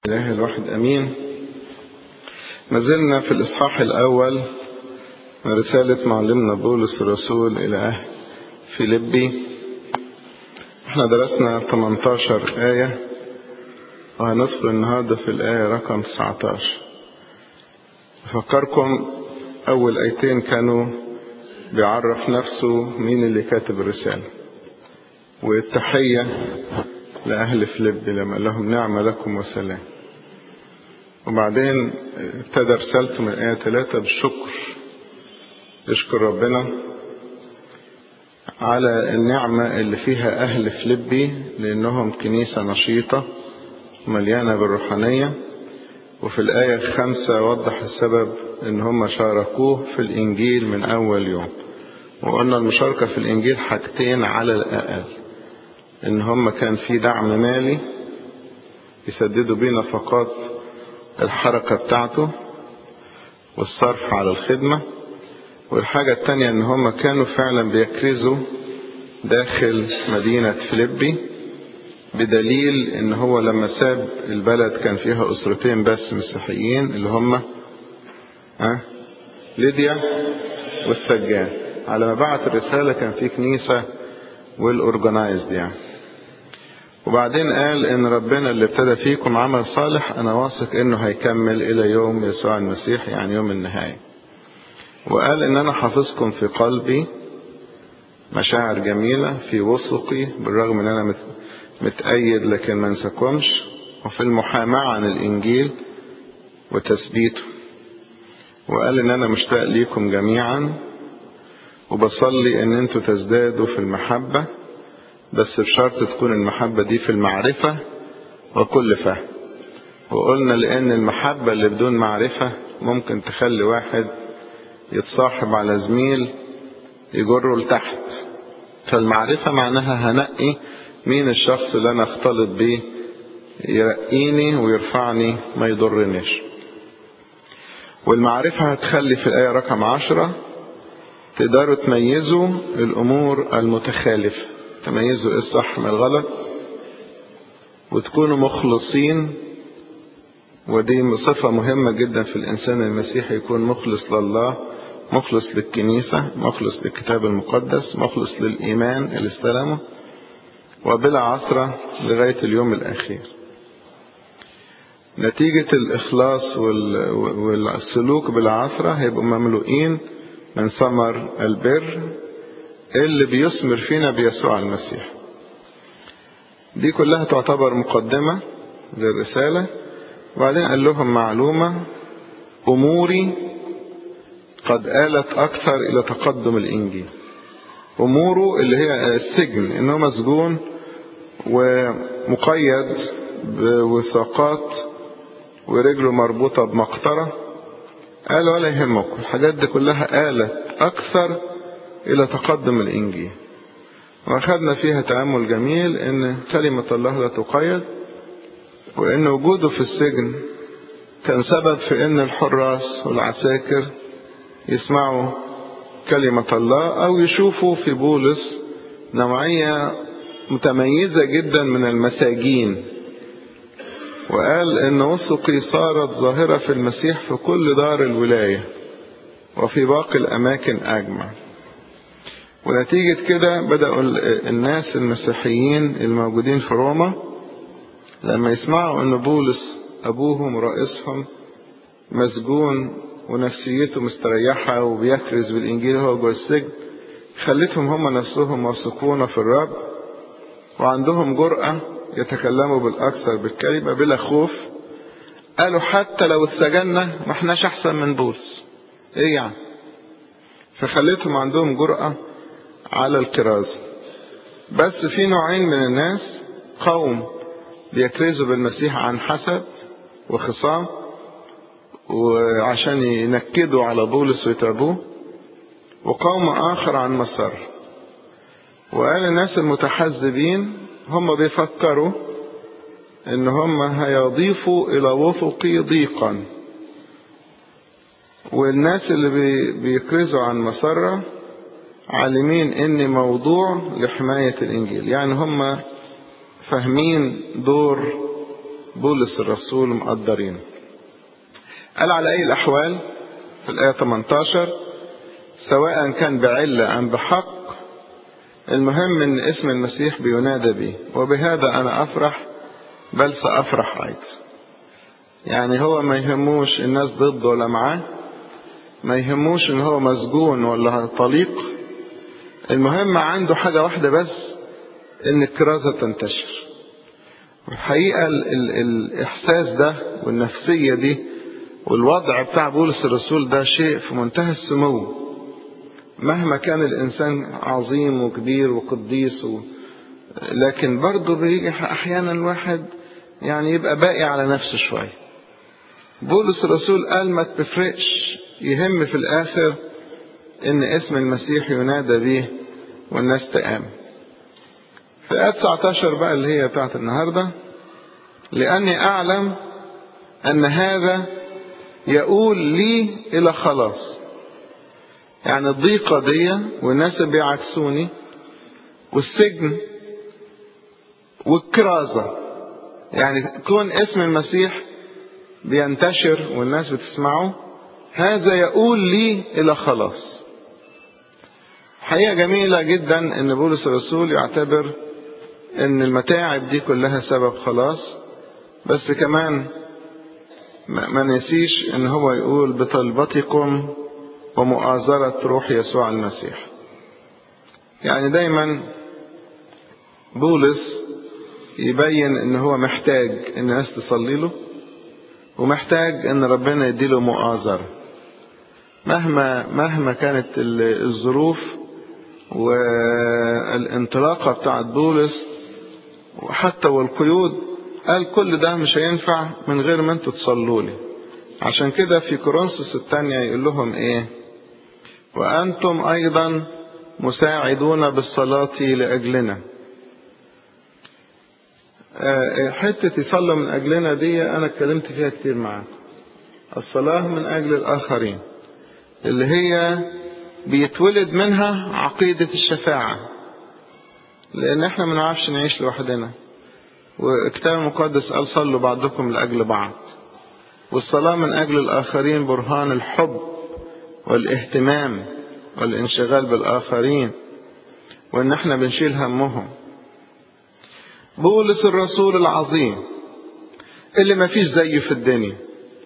إله الواحد أمين ما زلنا في الإصحاح الأول من رسالة معلمنا بولس الرسول إلى أهل فيلبي احنا درسنا 18 آية وهندخل النهاردة في الآية رقم 19 أفكركم أول آيتين كانوا بيعرف نفسه مين اللي كاتب الرسالة والتحية لأهل فيلبي لما لهم نعمة لكم وسلام وبعدين ابتدى رسالته من الآية 3 بالشكر يشكر ربنا على النعمة اللي فيها أهل فيلبي لأنهم كنيسة نشيطة مليانة بالروحانية وفي الآية الخامسة وضح السبب إن هم شاركوه في الإنجيل من أول يوم وقلنا المشاركة في الإنجيل حاجتين على الأقل إن هم كان في دعم مالي يسددوا بيه نفقات الحركة بتاعته والصرف على الخدمة والحاجة التانية ان هم كانوا فعلا بيكرزوا داخل مدينة فيلبي بدليل ان هو لما ساب البلد كان فيها اسرتين بس مسيحيين اللي هم ها ليديا والسجان على ما بعت الرسالة كان في كنيسة والاورجنايزد يعني وبعدين قال ان ربنا اللي ابتدى فيكم عمل صالح انا واثق انه هيكمل الى يوم يسوع المسيح يعني يوم النهاية وقال ان انا حافظكم في قلبي مشاعر جميلة في وثقي بالرغم ان انا متأيد لكن ما انساكمش وفي المحاماة عن الانجيل وتثبيته وقال ان انا مشتاق ليكم جميعا وبصلي ان انتوا تزدادوا في المحبة بس بشرط تكون المحبة دي في المعرفة وكل فهم وقلنا لأن المحبة اللي بدون معرفة ممكن تخلي واحد يتصاحب على زميل يجره لتحت فالمعرفة معناها هنقي مين الشخص اللي أنا اختلط بيه يرقيني ويرفعني ما يضرنيش والمعرفة هتخلي في الآية رقم عشرة تقدروا تميزوا الأمور المتخالفة تميزوا ايه الصح من الغلط وتكونوا مخلصين ودي صفة مهمة جدا في الإنسان المسيحي يكون مخلص لله مخلص للكنيسة مخلص للكتاب المقدس مخلص للإيمان اللي استلمه وبلا عثرة لغاية اليوم الأخير نتيجة الإخلاص والسلوك بالعثرة هيبقوا مملوئين من ثمر البر اللي بيثمر فينا بيسوع المسيح دي كلها تعتبر مقدمة للرسالة وبعدين قال لهم معلومة أموري قد آلت أكثر إلى تقدم الإنجيل أموره اللي هي السجن إنه مسجون ومقيد بوثاقات ورجله مربوطة بمقطرة قال ولا يهمكم الحاجات دي كلها آلت أكثر إلى تقدم الإنجيل وأخذنا فيها تأمل جميل إن كلمة الله لا تقيد وإن وجوده في السجن كان سبب في إن الحراس والعساكر يسمعوا كلمة الله أو يشوفوا في بولس نوعية متميزة جدا من المساجين وقال إن وثقي صارت ظاهرة في المسيح في كل دار الولاية وفي باقي الأماكن أجمع ونتيجة كده بدأوا الناس المسيحيين الموجودين في روما لما يسمعوا أن بولس أبوهم ورئيسهم مسجون ونفسيته مستريحة وبيكرز بالإنجيل هو جوه السجن خلتهم هم نفسهم واثقون في الرب وعندهم جرأة يتكلموا بالأكثر بالكلمة بلا خوف قالوا حتى لو اتسجنا ما احناش أحسن من بولس إيه يعني فخلتهم عندهم جرأة على الكرازة بس في نوعين من الناس قوم بيكرزوا بالمسيح عن حسد وخصام وعشان ينكدوا على بولس ويتعبوه وقوم آخر عن مسار وقال الناس المتحزبين هم بيفكروا ان هم هيضيفوا الى وثقي ضيقا والناس اللي بيكرزوا عن مسره عالمين ان موضوع لحماية الانجيل يعني هم فاهمين دور بولس الرسول مقدرين قال على أي الأحوال في الآية 18 سواء كان بعلة أم بحق المهم ان اسم المسيح بينادى به وبهذا انا افرح بل سافرح ايضا يعني هو ما يهموش الناس ضده ولا معاه ما يهموش ان هو مسجون ولا طليق المهم عنده حاجة واحدة بس ان الكرازة تنتشر والحقيقة ال ال الإحساس ده والنفسية دي والوضع بتاع بولس الرسول ده شيء في منتهى السمو مهما كان الإنسان عظيم وكبير وقديس و... لكن برضه بيجي أحيانا الواحد يعني يبقى باقي على نفسه شوية بولس الرسول قال ما تفرقش يهم في الآخر إن اسم المسيح ينادى به والناس تآمن في آية 19 بقى اللي هي بتاعت النهاردة لأني أعلم أن هذا يقول لي إلى خلاص يعني الضيقة دي والناس اللي بيعكسوني والسجن والكرازة يعني كون اسم المسيح بينتشر والناس بتسمعه هذا يقول لي إلى خلاص حقيقة جميلة جدا ان بولس الرسول يعتبر ان المتاعب دي كلها سبب خلاص بس كمان ما نسيش ان هو يقول بطلبتكم ومؤازرة روح يسوع المسيح يعني دايما بولس يبين ان هو محتاج ان الناس تصلي له ومحتاج ان ربنا يديله مؤازرة مهما مهما كانت الظروف والانطلاقة بتاعت بولس وحتى والقيود قال كل ده مش هينفع من غير ما انتوا تصلوا لي عشان كده في كورنثوس الثانية يقول لهم ايه وانتم ايضا مساعدون بالصلاة لاجلنا حتة يصلوا من اجلنا دي انا اتكلمت فيها كتير معاكم الصلاة من اجل الاخرين اللي هي بيتولد منها عقيدة الشفاعة لان احنا ما نعرفش نعيش لوحدنا والكتاب المقدس قال صلوا بعضكم لأجل بعض والصلاة من أجل الآخرين برهان الحب والاهتمام والانشغال بالآخرين وإن احنا بنشيل همهم بولس الرسول العظيم اللي ما فيش زيه في الدنيا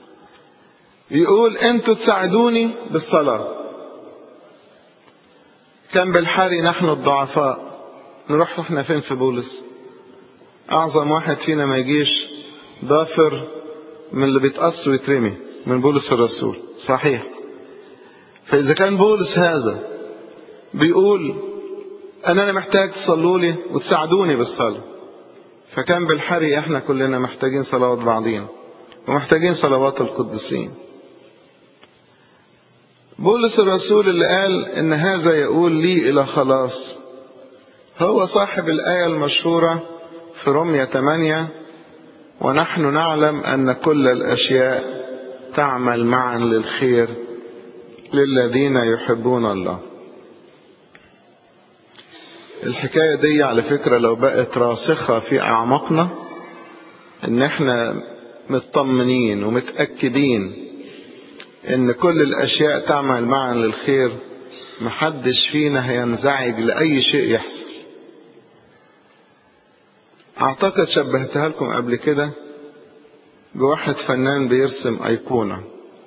يقول انتوا تساعدوني بالصلاة كان بالحري نحن الضعفاء نروح احنا فين في بولس أعظم واحد فينا ما يجيش ضافر من اللي بيتقص ويترمي من بولس الرسول صحيح فإذا كان بولس هذا بيقول أن أنا محتاج تصلوا لي وتساعدوني بالصلاة فكان بالحري احنا كلنا محتاجين صلوات بعضين ومحتاجين صلوات القديسين بولس الرسول اللي قال ان هذا يقول لي الى خلاص هو صاحب الآية المشهورة في رمية 8 ونحن نعلم أن كل الأشياء تعمل معا للخير للذين يحبون الله الحكاية دي على فكرة لو بقت راسخة في أعماقنا إن إحنا مطمنين ومتأكدين إن كل الأشياء تعمل معا للخير محدش فينا هينزعج لأي شيء يحصل أعتقد شبهتها لكم قبل كده بواحد فنان بيرسم أيقونة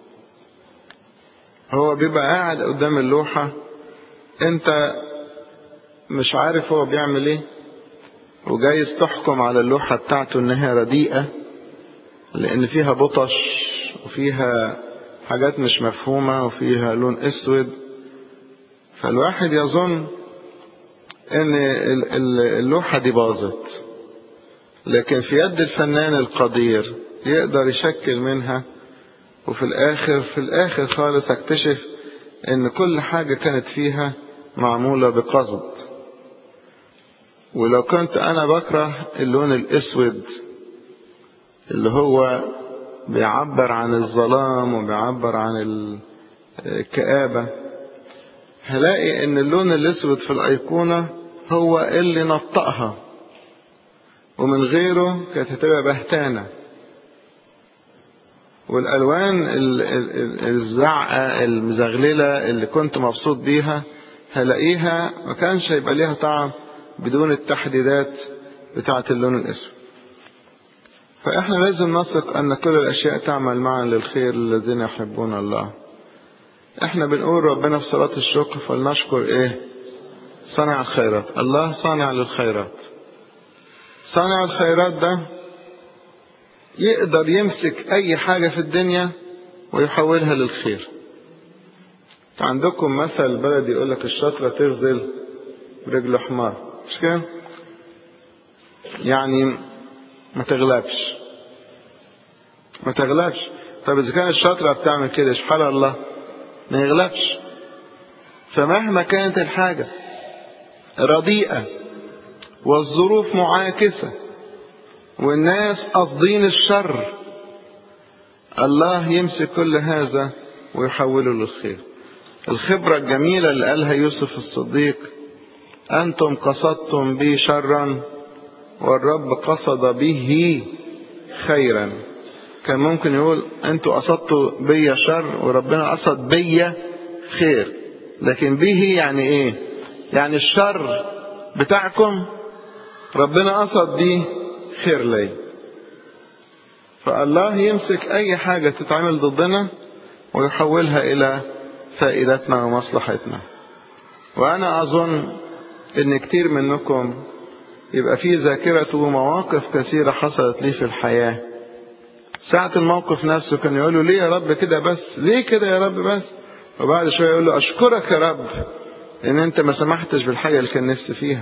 هو بيبقى قاعد قدام اللوحة أنت مش عارف هو بيعمل إيه وجايز تحكم على اللوحة بتاعته إنها رديئة لأن فيها بطش وفيها حاجات مش مفهومة وفيها لون أسود فالواحد يظن إن اللوحة دي باظت لكن في يد الفنان القدير يقدر يشكل منها وفي الآخر في الآخر خالص اكتشف إن كل حاجة كانت فيها معمولة بقصد ولو كنت أنا بكره اللون الأسود اللي هو بيعبر عن الظلام وبيعبر عن الكآبة هلاقي إن اللون الأسود في الأيقونة هو اللي نطقها ومن غيره كانت هتبقى بهتانة والألوان الزعقة المزغللة اللي كنت مبسوط بيها هلاقيها ما كانش هيبقى ليها طعم بدون التحديدات بتاعة اللون الأسود فإحنا لازم نثق أن كل الأشياء تعمل معا للخير للذين يحبون الله إحنا بنقول ربنا في صلاة الشكر فلنشكر إيه صانع الخيرات الله صانع للخيرات صانع الخيرات ده يقدر يمسك أي حاجة في الدنيا ويحولها للخير عندكم مثل بلدي يقول لك الشطرة تغزل برجل حمار مش كده يعني ما تغلبش ما تغلبش طب إذا كانت الشطرة بتعمل كده اشحال الله ما يغلبش فمهما كانت الحاجة رديئة والظروف معاكسة والناس قاصدين الشر الله يمسك كل هذا ويحوله للخير الخبرة الجميلة اللي قالها يوسف الصديق أنتم قصدتم بي شرا والرب قصد به خيرا كان ممكن يقول أنتوا قصدتوا بي شر وربنا قصد بي خير لكن به يعني إيه يعني الشر بتاعكم ربنا قصد بيه خير لي فالله يمسك أي حاجة تتعمل ضدنا ويحولها إلى فائدتنا ومصلحتنا وأنا أظن إن كتير منكم يبقى في ذاكرته مواقف كثيرة حصلت لي في الحياة ساعة الموقف نفسه كان يقول له ليه يا رب كده بس ليه كده يا رب بس وبعد شوية يقول له أشكرك يا رب إن أنت ما سمحتش بالحاجة اللي كان نفسي فيها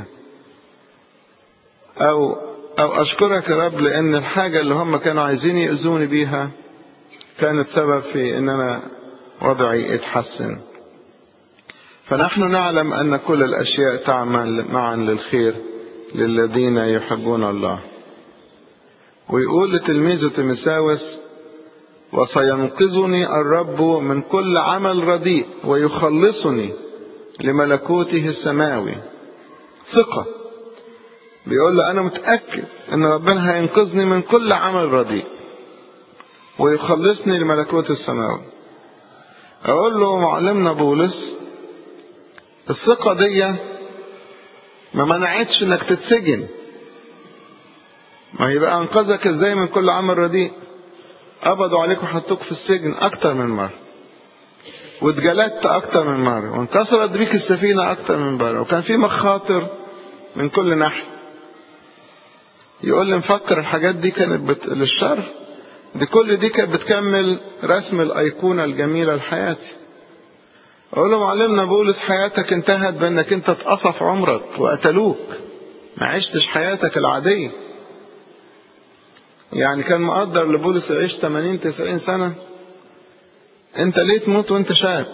أو أو أشكرك يا رب لأن الحاجة اللي هم كانوا عايزين يأذوني بيها كانت سبب في إن أنا وضعي اتحسن فنحن نعلم أن كل الأشياء تعمل معا للخير للذين يحبون الله ويقول لتلميذه تيمساوس وسينقذني الرب من كل عمل رديء ويخلصني لملكوته السماوي ثقة بيقول له أنا متأكد أن ربنا هينقذني من كل عمل رديء ويخلصني لملكوت السماوي أقول له معلمنا بولس الثقة دي ما منعتش انك تتسجن ما يبقى انقذك ازاي من كل عمل رديء قبضوا عليك وحطوك في السجن اكتر من مرة واتجلدت اكتر من مرة وانكسرت بيك السفينة اكتر من مرة وكان في مخاطر من كل ناحية يقول لي مفكر الحاجات دي كانت بت... للشر دي كل دي كانت بتكمل رسم الايقونة الجميلة لحياتي اقول له معلمنا بولس حياتك انتهت بانك انت اتقصف عمرك وقتلوك ما عشتش حياتك العادية يعني كان مقدر لبولس يعيش 80 90 سنة انت ليه تموت وانت شاب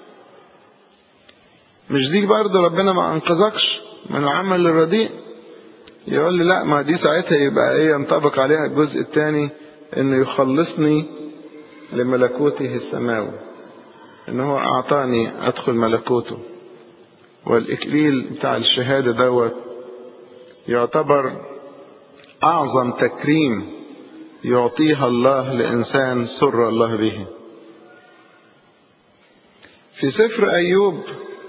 مش دي برضه ربنا ما انقذكش من العمل الرديء يقول لي لا ما دي ساعتها يبقى ايه ينطبق عليها الجزء الثاني انه يخلصني لملكوته السماوي ان هو اعطاني ادخل ملكوته والاكليل بتاع الشهادة دوت يعتبر اعظم تكريم يعطيها الله لانسان سر الله به في سفر ايوب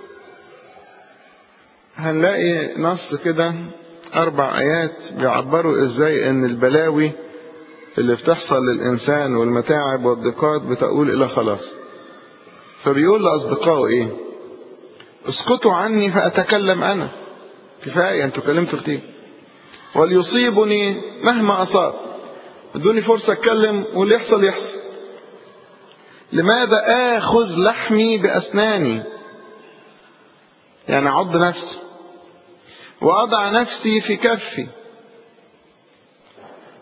هنلاقي نص كده اربع ايات بيعبروا ازاي ان البلاوي اللي بتحصل للانسان والمتاعب والضيقات بتقول الى خلاص فبيقول لأصدقائه إيه اسكتوا عني فأتكلم أنا كفاية أنتوا كلمتوا كتير وليصيبني مهما أصاب ادوني فرصة أتكلم واللي يحصل يحصل لماذا آخذ لحمي بأسناني يعني عض نفسي وأضع نفسي في كفي